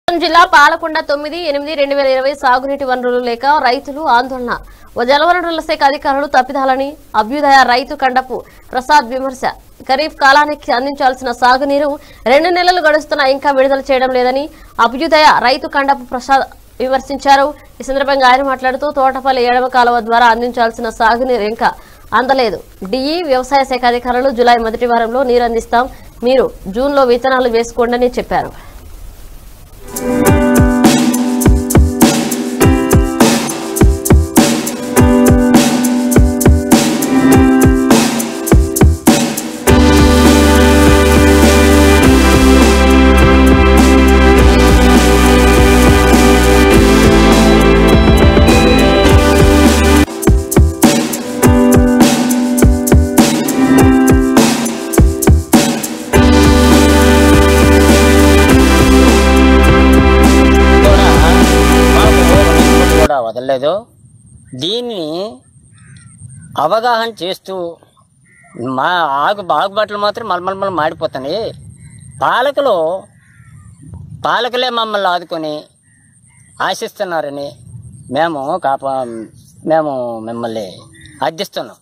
ప్రకాశం జిల్లా పాలకొండ తొమ్మిది ఎనిమిది రెండు వేల ఇరవై సాగునీటి వనరులు లేక రైతులు ఆందోళన ఓ జలవనరుల శాఖ అధికారులు తప్పిదాలని అభ్యుదయ రైతు కండపు ప్రసాద్ విమర్శ ఖరీఫ్ కాలానికి అందించాల్సిన సాగునీరు రెండు నెలలు గడుస్తున్నా ఇంకా విడుదల చేయడం లేదని అభ్యుదయ రైతు కండపు ప్రసాద్ విమర్శించారు ఈ సందర్భంగా ఆయన మాట్లాడుతూ తోటపల్లి ఏడవ కాలువ ద్వారా అందించాల్సిన సాగునీరు ఇంకా అందలేదు డిఈ వ్యవసాయ శాఖ అధికారులు జులై మొదటి వారంలో నీరు అందిస్తాం మీరు జూన్లో విత్తనాలు వేసుకోండి అని చెప్పారు కూడా మాకు రిపోర్ట్ కూడా వదలలేదు దీన్ని అవగాహన చేస్తూ మా ఆగు బాగుబాట్లు మాత్రం మలమలమల మాడిపోతున్నాయి పాలకులు పాలకులే మమ్మల్ని ఆదుకొని ఆశిస్తున్నారని మేము కాపా మేము మిమ్మల్ని అర్థిస్తున్నాం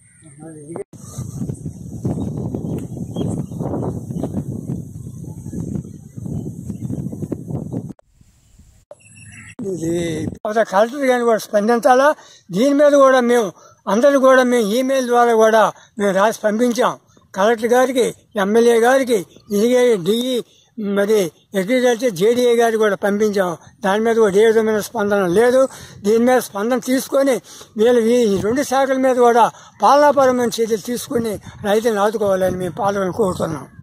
ఇది అవతల కలెక్టర్ గారిని కూడా స్పందించాలా దీని మీద కూడా మేము అందరూ కూడా మేము ఈమెయిల్ ద్వారా కూడా మేము రాసి పంపించాం కలెక్టర్ గారికి ఎమ్మెల్యే గారికి ఇదిగే డిఈ మరి అగ్రికల్చర్ జేడీఏ గారికి కూడా పంపించాం దాని మీద కూడా ఏ విధమైన స్పందన లేదు దీని మీద స్పందన తీసుకొని వీళ్ళు ఈ రెండు శాఖల మీద కూడా పాలనాపరమైన చర్యలు తీసుకుని రైతులను ఆదుకోవాలని మేము పాల్గొని కోరుతున్నాం